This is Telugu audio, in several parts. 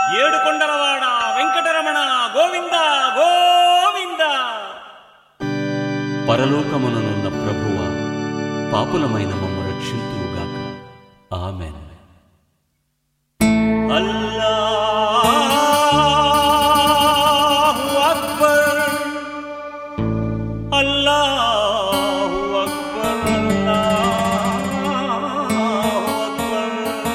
ఏడుకొండలవాడ వెంకటరమణ గోవింద గోవింద పరలోకముననున్న ప్రభువ పాపులమైన మమ్మ రక్షింతువుగాక ఆమెన్ అల్లాహు అక్బర్ అల్లాహు అక్బర్ అల్లాహు అక్బర్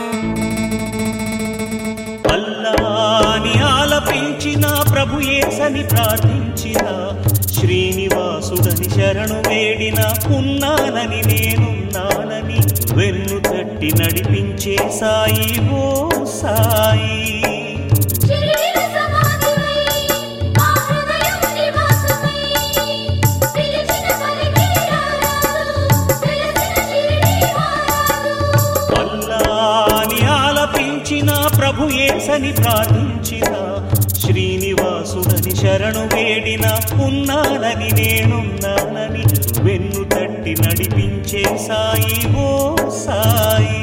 అల్లాని ఆలపించిన ప్రభు యేసని ప్రార్థించిన శ్రీనివాసుడని శరణు వేడిన ఉన్నానని నేనున్నానని వెన్ను తట్టి నడిపించే సాయి ఓ సాయి శరీర సమాధివై మా హృదయం నివాసమై పిలిచిన పలికి రారాదు వెలసిన శిరిడీవారాదు అల్లాని ఆలపించిన ప్రభు యేసని ప్రార్థించిన శ్రీనివాసుడని శరణు వేడిన ఉన్నానని నేనున్నానని వెన్ను తట్టి నడిపించే సాయి ఓ సాయి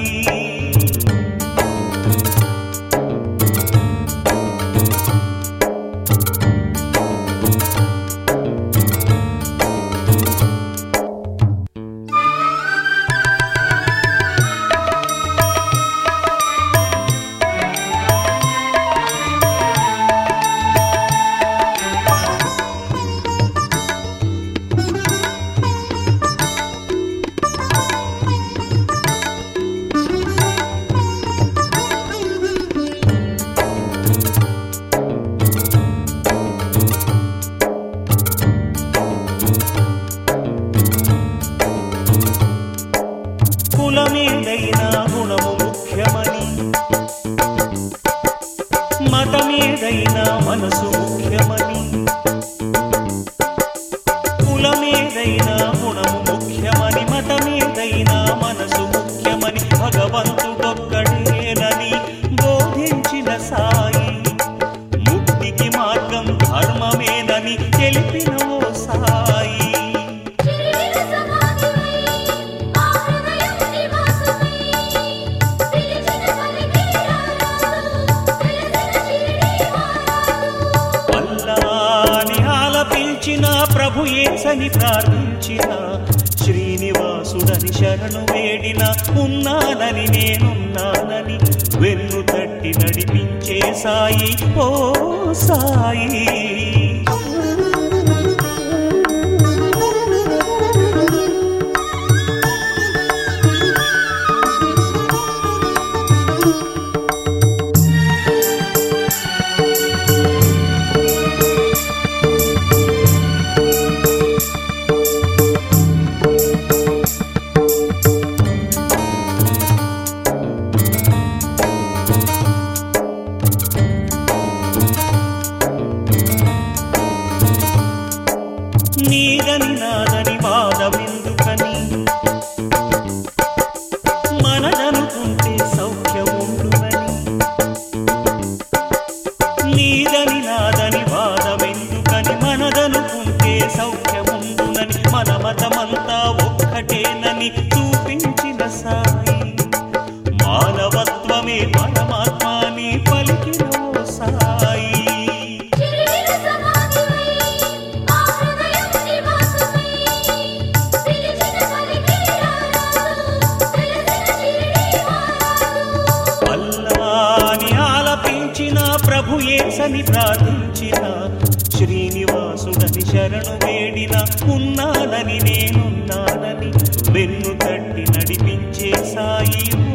కులమేదైనా గుణము ముఖ్యమని మతమేదైనా మనసు ముఖ్యమని కులమేదైనా గుణము ముఖ్యమని మతమేదైనా మనసు ముఖ్యమని భగవంతుడొక్కడేనని బోధించిన సాయి ముక్తికి మార్గం ధర్మమేనని తెలిపిన ఓ సాయి శరీర సమాధివై మా హృదయం నివాసమై పిలిచిన పలికి రారాదు వెలసిన శిరిడీవారాదు అల్లాని ఆలపించిన ప్రభు యేసని ప్రార్థించిన శ్రీనివాసుడని శరణు వేడిన ఉన్నానని నేనున్నానని వెన్ను తట్టి నడిపించే సాయి ఓ సాయి నీదని నాదని వాదమెందుకని మనదనుకుంటే సౌఖ్యముండునని నీదని నాదని వాదమెందుకని మనదనుకుంటే సౌఖ్యముండునని మన మతమంతా ఒక్కటేనని చూపించిన సాయి మానవత్వమే పరమాత్మని పలికిన ఓ సాయి శరీర సమాధివై మా హృదయం నివాసమై పిలిచిన పలికి రారాదు వెలసిన శిరిడీవారాదు అల్లాని ఆలపించిన ప్రభు యేసని ప్రార్థించిన శ్రీనివాసుడని శరణు వేడిన ఉన్నానని నేనున్నానని వెన్ను తట్టి నడిపించే సాయి